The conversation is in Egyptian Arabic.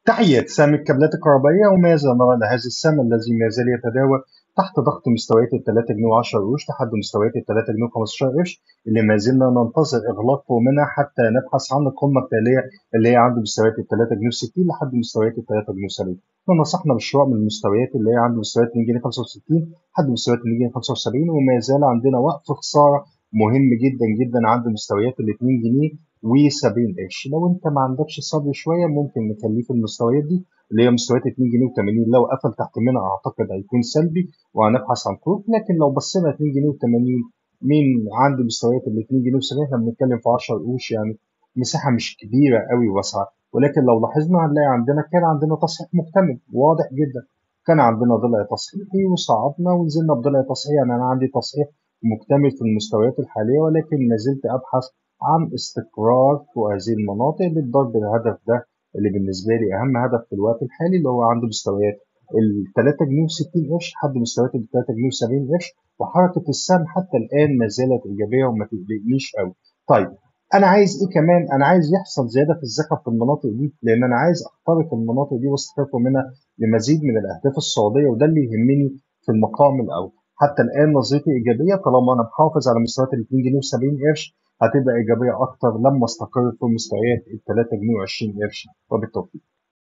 تحيات سهم الكابلات الكهربائية وماذا نرى لهذا السهم الذي ما زال يتداول تحت ضغط مستويات ال 3 جنيه و10 قروش لحد مستويات ال 3 جنيه و15 قرش اللي ما زلنا ننتظر اغلاقه منها حتى نبحث عن القمه التاليه اللي هي عند مستويات ال 3 جنيه و60 لحد مستويات ال 3 جنيه و70 فنصحنا بالشراء من المستويات اللي هي عند مستويات 2 جنيه 65 لحد مستويات 2 جنيه 75 وما زال عندنا وقف خساره مهم جدا جدا عند مستويات ال 2 جنيه و70 قرش لو انت ما عندكش صبر شويه ممكن نخليه في المستويات دي اللي هي مستويات 2 جنيه و80 لو قفل تحت منها اعتقد هيكون سلبي وهنبحث عن خروج لكن لو بصينا 2 جنيه و80 مين عند مستويات ال 2 جنيه و70 احنا بنتكلم في 10 قروش يعني مساحه مش كبيره قوي واسعه ولكن لو لاحظنا هنلاقي عندنا كان عندنا تصحيح مكتمل واضح جدا كان عندنا ضلع تصحيحي وصعدنا ونزلنا بضلع تصحيحي يعني انا عندي تصحيح مكتمل في المستويات الحاليه ولكن ما زلت ابحث عن استقرار في هذه المناطق للضرب الهدف ده اللي بالنسبه لي اهم هدف في الوقت الحالي اللي هو عند مستويات ال 3 جنيه و60 قرش لحد مستويات ال 3 جنيه و70 قرش وحركه السهم حتى الان ما زالت ايجابيه وما تقلقنيش قوي. طيب انا عايز ايه كمان؟ انا عايز يحصل زياده في الذكاء في المناطق دي لان انا عايز اخترق المناطق دي واستفاد منها لمزيد من الاهداف الصعوديه وده اللي يهمني في المقام الاول. حتى الان نظرتي ايجابيه طالما انا محافظ على مستويات ال 2 جنيه و70 قرش هتبقى ايجابيه اكتر لما استقر في مستويات ال 3 جنيه و20 قرش وبالتوفيق.